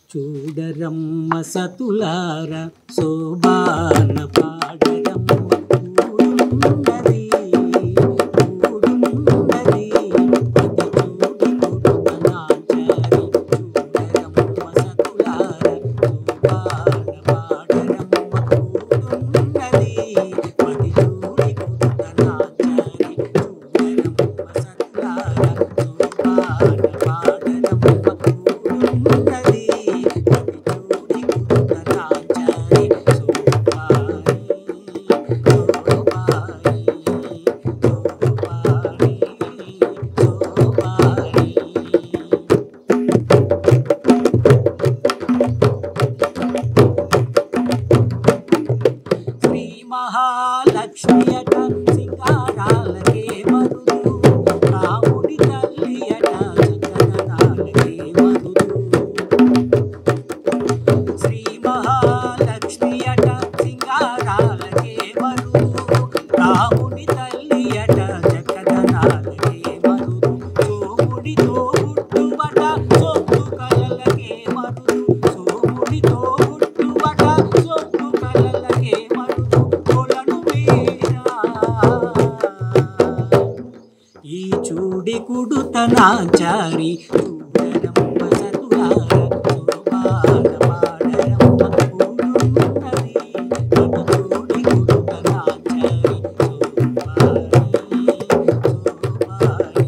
చూడరమ్మ సతులార శోభాన పాడరమ్మ కూడున్నది కూడున్నది అది చూడి కుడుమనాచారి చూడరమ్మ సతులార శోభాన పాడరమ్మ కూడున్నది అది చూడి కుడుమనాచారి చూడరమ్మ సతులార శోభాన పాడరమ్మ కూడున్నది అది చూడి కుడుమనాచారి శోభాని శ్రీ మహాలక్ష్మి అట సింగారాలకే మరుదు రాముడి తల్లి అట చక్కదనాలకే మరుదు శ్రీ మహాలక్ష్మి అట సింగారాలకే మరుదు రాముడి తల్లి అట చక్కదనాలకే మరుదు సోముడితో గుట్టుబట సొత్తు కలలకే మరుదు సోముడితో గుట్టుబట సొత్తు కలలకే మరుదు కొలను మీరా ఈ చూడి కుడుతనాచారి చూడరమ్మ సతులార శోభాన పాడరమ్మ కూడున్నది ఇటు చూడి కుడుతనాచారి శోభాని శోభాని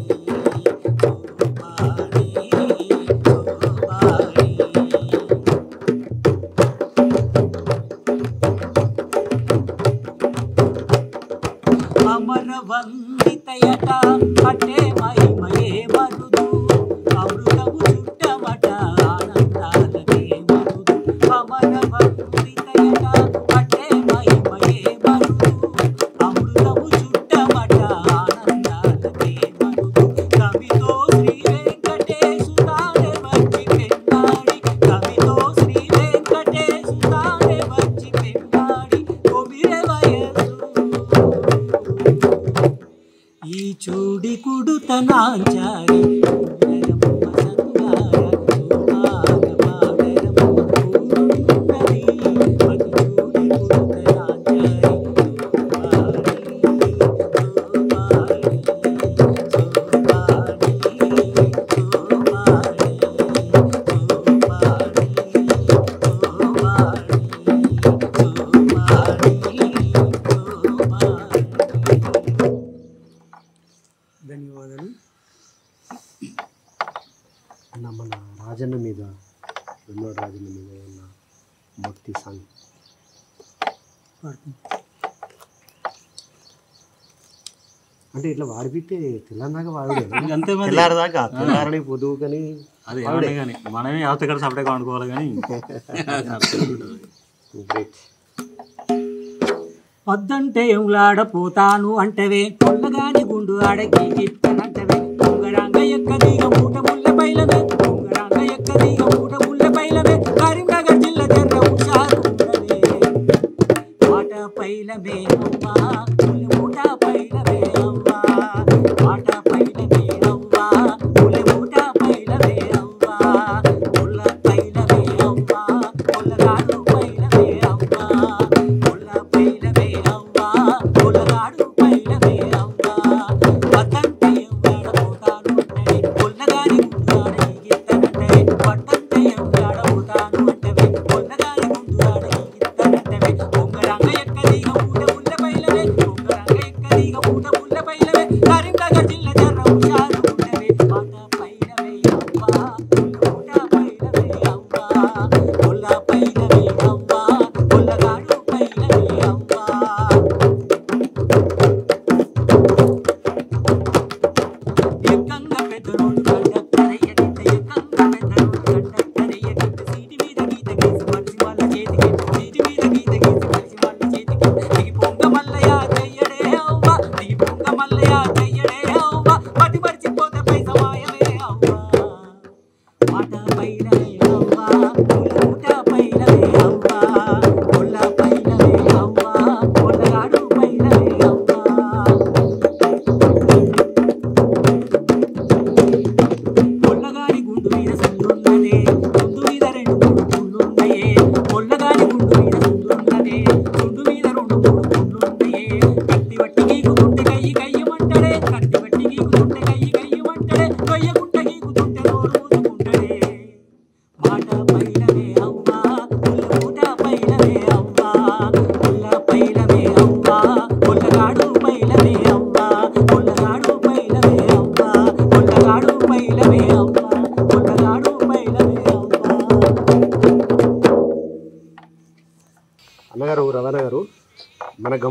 శోభాని శోభాని అమర వందితయట పట్టే మహిమయే మరుదు అమృతము చుట్టమట ఆనందాలకే మరుదు అమర వందితయట పట్టే మహిమయే మరుదు అమృతము చుట్టమట ఆనందాలకే మరుదు కవితో శ్రీ వెంకటేశురాడే వచ్చి పెన్నాడి కవితో శ్రీ వెంకటేశురాడే వచ్చి పెన్నాడి కొమిరె వయసు ఈ చూడి కుడుతనాచారి చూడరమ్మ సతులార శోభాన పాడరమ్మ కూడున్నది. అది చూడి కుడుతనాచారి శోభాని, శోభాని, శోభాని, ధన్యవాదాలు అన్న మన రాజన్న మీద వెన్నోడు రాజన్న మీద ఉన్న భక్తి సాంగ్ పాడుతుంది. అంటే ఇట్లా వాడిపితే తెల్లందాక వాడు అంతే మరి తెల్లారదాకా తెల్లారని పొదువు కానీ అది ఏమన్నా కానీ మనమే అవత ఇక్కడ సపరేట్గా వండుకోవాలి కానీ గ్రేట్ వద్దంటే ఎంలాడపోతాను అంటవే కొల్లగాని గుండు ఆడకి గిట్టనంటవే ఉంగరాంగ ఎక్క దిగ మూట ముళ్ళ పైలవే ఉంగరాంగ ఎక్క దిగ మూట ముళ్ళ పైలవే కరీంనగర్ జిల్లా జర్ర హుషారు ఉన్నదే. మాట పైలవే అవ్వా ములి మూట పైలవే అవ్వా మాట పైలవే అవ్వా ములి మూట పైలవే అవ్వా ముల్ల పైలవే అవ్వా ముల్లగాడు పైలవే అవ్వా ముల్ల పైలవే అవ్వా ముల్లగాడు పైలవే అవ్వా వద్దంటే ఎవడాడపోతాను అంటే కొల్లగాని ముందు ఆడగిత్తనంటే వద్దంటే ఎవడాడపోతాను అంటే కొల్లగాని ముందు ఆడగిత్తనంటే ఉంగరంగ ఎక్కదిగ ఊట ముల్ల పైలవే ఉంగరంగ ఎక్కదిగ ఊట ముల్ల పైలవే కరీంనగర్ జిల్లా జర్ర హుషారు ఉండవే మాట పైలవే అవ్వా ఊట పైలవే అవ్వా కొల్ల పైలవే అవ్వా కొల్లగాడు పైలవే అవ్వా ఎక్కంగా పెద్దరోడు కండక్టరయ్యనింత ఎక్కంగా పెద్దరోడు కండక్టరయ్యనింత సీటి మీద గీత గీసి మనిషి వాళ్ళ చేతికి సీటి మీద గీత గీసి మనిషి వాళ్ళ చేతికి దిగి పొంగ మల్లయ్య చెయ్యడే అవ్వ దిగి పొంగ మల్లయ్య చెయ్యడే అవ్వ పటి మరిచిపోతే పైస మాయమే అవ్వ మాట పైలవే అవ్వ ఊట పైలవే అవ్వ కొల్ల పైలవే అవ్వ కొల్లగాడు పైలవే అవ్వ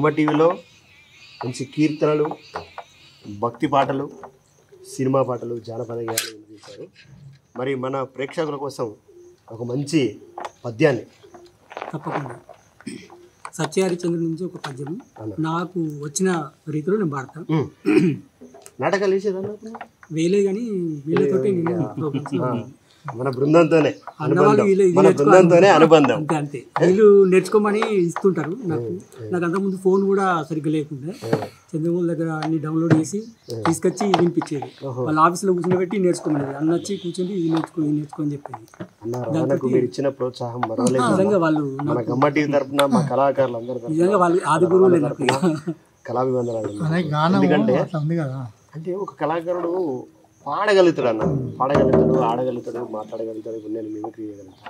గమ్మ టీవీలో మంచి కీర్తనలు భక్తి పాటలు సినిమా పాటలు జానపద గేయాలు వినిపించారు మరి మన ప్రేక్షకుల కోసం ఒక మంచి పద్యాన్ని తప్పకుండా సత్యహరిచంద్ర నుంచి ఒక పద్యం అలా. నాకు వచ్చిన రీతిలో నేను పాడతా ఉమ్. నాటకాలు వేసేదన్నా వేలే కానీ వీళ్ళతోటి నేను ప్రోగ్రామ్స్ మన బృందంతోనే అన్నవాళ్ళు అనుబంధం వీళ్ళు ఇది మన నేర్చుకో- బృందంతోనే అనుబంధం అంతే అంతే వీళ్ళు నేర్చుకోమని ఇస్తుంటారు నాకు నాకు అంతకుముందు ఫోన్ కూడా సరిగ్గా లేకుండా చంద్రమూల దగ్గర అన్ని డౌన్లోడ్ చేసి తీసుకొచ్చి వినిపించేది వాళ్ళ ఆఫీస్లో కూర్చోబెట్టి నేర్చుకోమనేది అన్న వచ్చి కూర్చొని ఇది నేర్చుకో ఇది నేర్చుకో అని చెప్పేది అన్న రమణకు మీరు ఇచ్చిన ప్రోత్సాహం మరవలేదు నిజంగా వాళ్ళు మన గమ్మ టీవీ తరపున మా కళాకారులందరి తరపున నిజంగా వాళ్ళు ఆది గురువులే నాకు కళాభివందనాలు అన్న. అనే గానం ఎందుకంటే అట్లా ఉంది కదా అంటే ఒక కళాకారుడు పాడగలుగుతాడు అన్న పాడగలుగుతాడు ఆడగలుగుతాడు మాట్లాడగలుగుతాడు ఇప్పుడు నేను మిమిక్రీ చేయగలుగుతాడు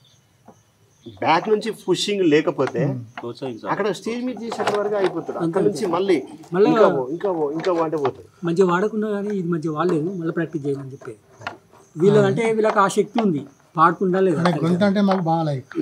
బ్యాక్ నుంచి పుషింగ్ లేకపోతే ప్రోత్సహించాలి అక్కడ స్టేజ్ మీద చేసేట వరకు అయిపోతాడు అక్కడ నుంచి మళ్ళీ మళ్ళా- ఇంకా పో, ఇంకా పో, ఇంకా పో అంటే పోతాడు మంచిగా వాడకున్నా కానీ ఇది మంచిగా వాడలేదు మళ్ళీ ప్రాక్టీస్ చేయమని చెప్పేది వీళ్ళు అంటే వీళ్ళకి ఆ శక్తి ఉంది పాడకుండా లేదు అనే గొంతు అంటే మాకు బాగా లైక్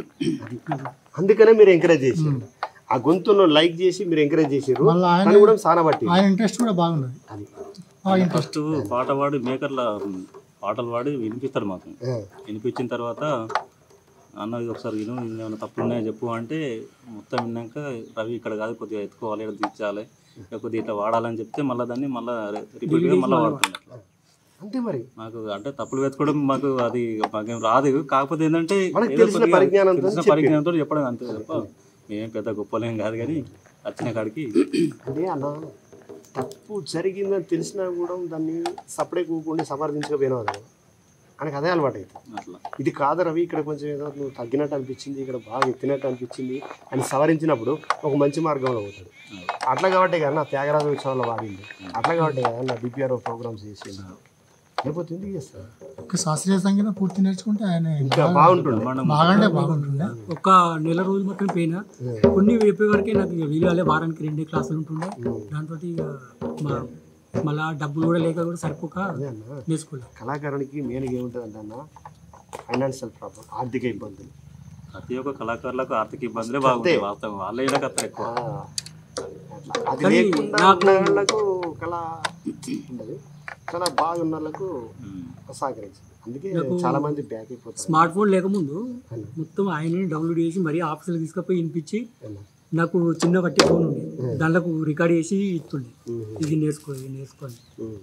అందుకనే మీరు ఎంకరేజ్ చేసారు ఆ గొంతును లైక్ చేసి మీరు ఎంకరేజ్ చేసారు మళ్ళీ ఆయన కానీ కూడా సాన బట్టి ఆయన ఇంట్రెస్ట్ కూడా బాగున్నది అది బాగా ఇంట్రెస్ట్ ఫస్ట్ పాట పాడి మేకర్ల పాటలు పాడి వినిపిస్తాడు మాకు ఆ, వినిపించిన తర్వాత అన్న ఇది ఒకసారి విను ఏమైనా తప్పులు ఉన్నాయో చెప్పు అంటే మొత్తం విన్నాక రవి ఇక్కడ కాదు కొద్దిగా ఎత్తుకోవాలి ఇక్కడ తీర్చాలి కొద్దిగా ఇట్లా వాడాలని చెప్తే మళ్ళీ దాన్ని మళ్ళీ రిపీట్గా మళ్ళీ వాడుతున్నారు అంతే మరి మాకు అంటే తప్పులు వెతుకోవడం మాకు అది మాకేం రాదు కాకపోతే ఏంటంటే మనకు ఏదో తెలిసిన కొద్దిగా పరిజ్ఞానంతో తెలిసిన చెప్పి. పరిజ్ఞానంతో చెప్పడం అంతే తప్ప మేమేం పెద్ద గొప్పలేం కాదు కానీ వచ్చిన కాడికి అంటే అన్న తప్పు జరిగిందని తెలిసినా కూడా దాన్ని సపడే కూకుండా సమర్థించకపోయినావు అన్న ఆయనకు అదే అలవాటు అవుతుంది అట్లా ఇది కాదు రవి ఇక్కడ కొంచెం ఏదో నువ్వు తగ్గినట్టు అనిపించింది ఇక్కడ బాగా ఎత్తినట్టు అనిపించింది అని సవరించినప్పుడు ఒక మంచి మార్గంలో పోతాడు అట్లా కాబట్టి కదా నా త్యాగరాజ ఉత్సవాల్లో వాడింది అట్లా కాబట్టి కదా నా డిపిఆర్ ప్రోగ్రామ్స్ చేసింది లేకపోతే ఎందుకు చేస్తాను ఒక శాస్త్రీయ సంగీతం పూర్తి నేర్చుకుంటే ఆయన ఇంకా బాగుంటుంది బాగా అంటే బాగుంటుండే ఒక నెల రోజులు మొత్తం పోయినా కొన్ని చెప్పే వరకే నాకు ఇక వీలు వారానికి రెండే క్లాసులు ఉంటుండే దాంతో ఇక మా మళ్ళా డబ్బులు కూడా లేక కూడా సరిపోక అదే అన్న నేర్చుకోలేదు కళాకారునికి మెయిన్గా ఏముంటుంది అంటే అన్న ఫైనాన్షియల్ ప్రాబ్లం ఆర్థిక ఇబ్బందులు ప్రతి ఒక్క కళాకారులకు ఆర్థిక ఇబ్బందులే బాగుంటాయి వాస్తవం వాళ్ళే ఇలా కథ ఎక్కువ ఆ, అట్లా. అది లేకుండా ఉన్న వాళ్ళకు కళ ఉండదు చాలా బాగున్న వాళ్ళకు ఉమ్. సహకరించింది అందుకే చాలా మంది బ్యాక్ అయిపోతారు స్మార్ట్ ఫోన్ లేకముందు మొత్తం ఆయనని డౌన్లోడ్ చేసి మరీ ఆఫీస్లో తీసుకుపోయి వినిపించి నాకు చిన్న బట్టి ఫోన్ ఉండే దాంట్లో రికార్డ్ చేసి ఇస్తుండే ఇది నేర్చుకో ఇది నేర్చుకోండి ఉమ్.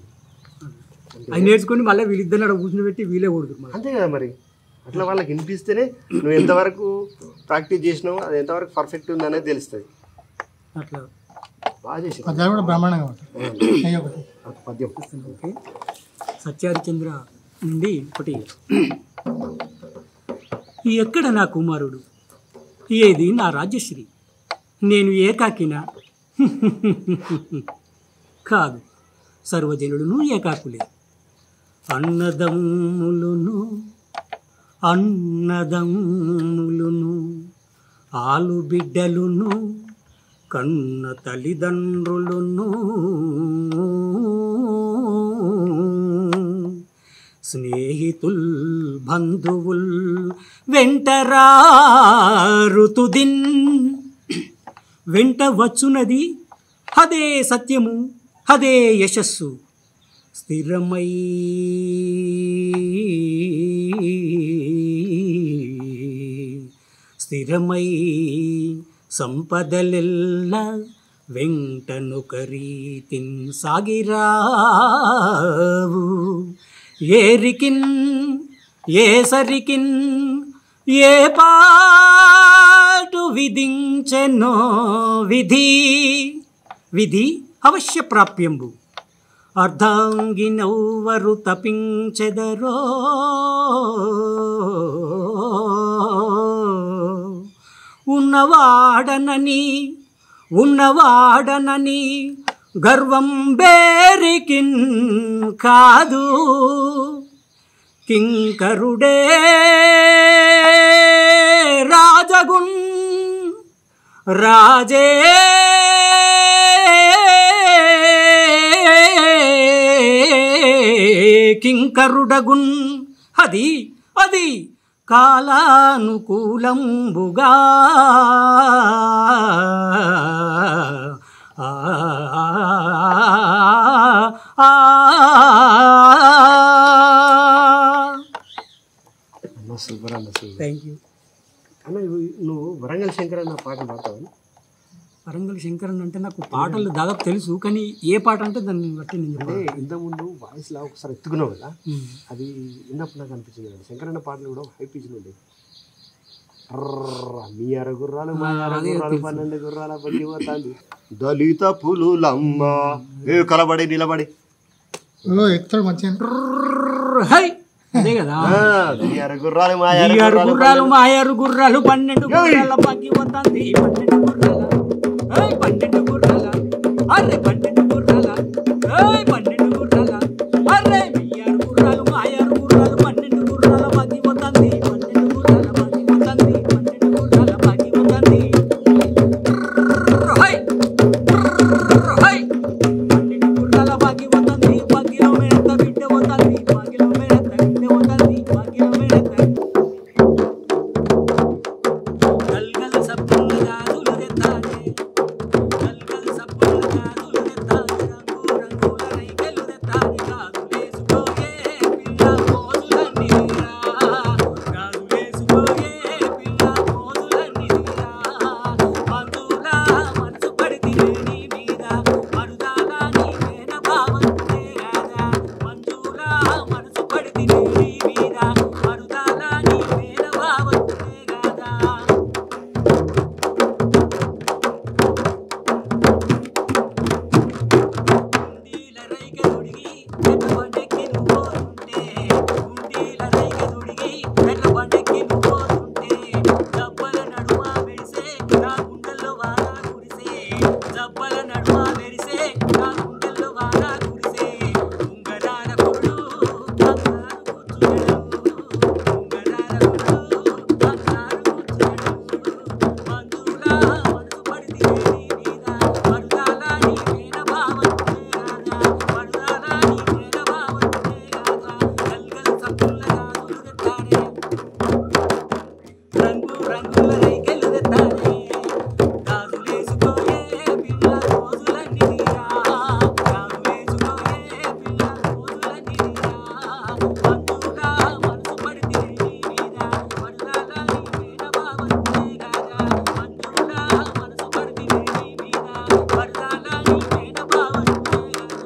అది నేర్చుకొని మళ్ళీ వీళ్ళిద్దరిని అక్కడ కూర్చుని పెట్టి వీళ్ళే కొడుతురు మళ్ళీ అంతే కదా మరి అట్లా వాళ్ళకి వినిపిస్తేనే నువ్వు ఎంతవరకు ప్రాక్టీస్ చేసినావు అది ఎంతవరకు పర్ఫెక్ట్ ఉంది అనేది తెలుస్తుంది అట్లా బాగా చేసి పద్యాలు కూడా బ్రహ్మాండంగా ఉంటాయి అయ్యి ఒకటి పద్యం ఓకే సత్యహరిచంద్ర నుండి ఒకటి ఎక్కడ నా కుమారుడు ఏది నా రాజ్యశ్రీ నేను ఏకాకినా కాదు సర్వజనులను ఏకాకులే అన్నదమ్ములును అన్నదమ్ములును ఆలు బిడ్డలును కన్న తల్లిదండ్రులును స్నేహితుల్ బంధువుల్ వెంటరారుతుదిన్ వెంట వచ్చునది అదే సత్యము అదే యశస్సు స్థిరమై స్థిరమై సంపదలెల్ల వెంటను కరీతిన్ సాగిరావు ఏరికిన్ ఏసరికిన్ ఏ పాటు విధించెనో విధి విధి అవశ్య ప్రాప్యంబు అర్ధాంగినౌవరు తపించెదరో ఉన్నవాడనని ఉన్నవాడనని గర్వం బేరికిన్ కాదు కింకరుడే రాజగున్ రాజే కింకరుడగున్ అది అది కాలానుకూలంబుగా ఆ, ఆ, అన్న సూపర్ అన్న సూపర్ థ్యాంక్ యూ అన్న ఇవి- నువ్వు వరంగల్ శంకర్ అన్న పాట పాడతావు వరంగల్ శంకరన్ అంటే నాకు పాటలు దాదాపు తెలుసు కానీ ఏ పాట అంటే దాన్ని బట్టి నేను అంటే చెప్పాలి ఇంతకుముందు వాయిస్ లా ఒకసారి ఎత్తుకున్నావు కదా అది విన్నప్పుడు నాకు అనిపించింది కదా శంకరన్న పాటలు కూడా హై పిచ్లు ఉండేవి అర్ర, మీ అర గుర్రాలు మా అర గుర్రాలు పన్నెండు గుర్రాల బండి పోతాంది దళిత పులులమ్మ ఏ కలబడి నిలబడి ఓ ఎక్కుతాడు మంచిగా హై అదే కదా ఆ, మీ అర గుర్రాలు మా అర ఈ ఆరు గుర్రాలు గుర్రాలు మా ఆరు గుర్రాలు పన్నెండు గుర్రాల పగ్గి వస్తుంది పన్నెండు గుర్రాల ఏయ్ పన్నెండు గుర్రాల అరే పన్నెండు గుర్రాల ఏయ్ పన్నెండు గుర్రాల అరే మీ ఆరు గుర్రాలు మా ఆరు గుర్రాలు పన్నెండు గుర్రాల పగ్గి వస్తుంది పన్నెండు గుర్రాల పగ్గి వస్తుంది పన్నెండు గుర్రాల పగ్గి వస్తుంది హై హై పన్నెండు గుర్రాల పగ్గి వస్తుంది పగ్గిలో మేడత బిడ్డ వస్తుంది పగ్గిలో మేడత బిడ్డ వస్తుంది పగ్గిలో మేడత గల్గల్ సప్పుల గాజులు తెత్తానే గల్గల్ సప్పుల గాజులు తెత్తానే రంగు రంగుల రైకెలు తెత్తానే గాజులేసుకోయే పిల్ల మోజులన్నీరా గాజులేసుకోయే పిల్ల మోజులన్నీరా మందులా మనసు పడితే నీ మీద మరుదాలా నీ మేన భావంతే రాదా మంజులా మనసు పడితే నీ మీద మరుదాలా నీ మేన భావంతే రాదా గుండీల రైక దుడిగి పెద్ద బండెక్కి నువ్వోతుంటే గుండీల రైక దుడిగి పెద్ద బండెక్కి నువ్వోతుంటే జబ్బల నడుమ మెరిసే నా గుండెల్లో వాన కురిసే జబ్బల నడుమ మెరిసే నా గుండెల్లో వాన కురిసే ఉంగరాల కుళ్ళు బంగారు కూర్చున్నాడు ఉంగరాల కుళ్ళు బంగారు కూర్చున్నాడు మందులా మనసు పడితే నీ మీద మరుదాలా నీ మేన భావంతే రాదా మరుదాలా నీ మేన భావంతే రాదా గల్గల్ సప్పుల గాజులు తెత్తానే రంగు రంగుల రైకెలు తెత్తానే గాజులేసుకోయే పిల్ల రోజులన్నీ తీరా గాజులేసుకోయే పిల్ల రోజులన్నీ తీరా మందులా మనసు పడితే నీ మీద మరుదాలా నీ మేన భావంతే రాదా మందులా మనసు పడితే నీ మీద మరుదాలా నీ మేన భావంతే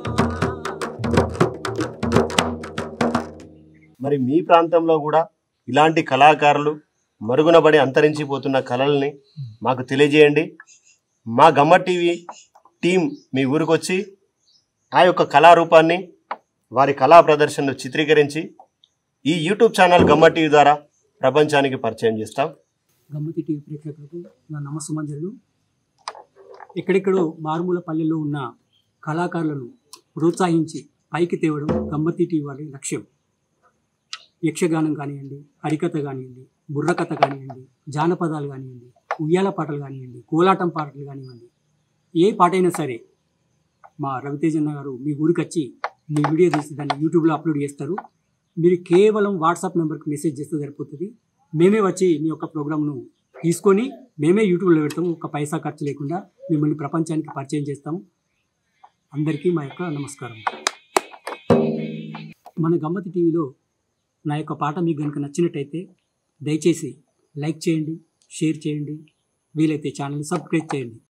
రాదా మరి మీ ప్రాంతంలో కూడా ఇలాంటి కళాకారులు మరుగునబడి అంతరించిపోతున్న కళల్ని మాకు తెలియజేయండి మా గమ్మ టీవీ టీం మీ ఊరికొచ్చి ఆ యొక్క కళారూపాన్ని వారి కళా ప్రదర్శనలు చిత్రీకరించి ఈ యూట్యూబ్ ఛానల్ గమ్మ టీవీ ద్వారా ప్రపంచానికి పరిచయం చేస్తాం గమ్మతి టీవీ ప్రేక్షకులకు నా నమస్సుమంజలు ఎక్కడెక్కడో మారుమూల పల్లెల్లో ఉన్న కళాకారులను ప్రోత్సహించి పైకి తేవడం గమ్మతి టీవీ వారి లక్ష్యం యక్షగానం కానివ్వండి హరికథ కానివ్వండి బుర్రకథ కానివ్వండి జానపదాలు కానివ్వండి ఉయ్యాల పాటలు కానివ్వండి కోలాటం పాటలు కానివ్వండి ఏ పాటైనా సరే మా రవితేజన్న గారు మీ ఊరికి వచ్చి మీ వీడియో తీసి దాన్ని యూట్యూబ్లో అప్లోడ్ చేస్తారు మీరు కేవలం వాట్సాప్ నెంబర్కి మెసేజ్ చేస్తే సరిపోతుంది మేమే వచ్చి మీ యొక్క ప్రోగ్రామ్ను తీసుకొని మేమే యూట్యూబ్లో పెడతాము ఒక పైసా ఖర్చు లేకుండా మిమ్మల్ని ప్రపంచానికి పరిచయం చేస్తాము అందరికీ మా యొక్క నమస్కారం మన గమ్మతి టీవీలో నా యొక్క పాట మీకు కనుక నచ్చినట్టయితే దయచేసి లైక్ చేయండి షేర్ చేయండి వీలైతే ఛానల్ని సబ్స్క్రైబ్ చేయండి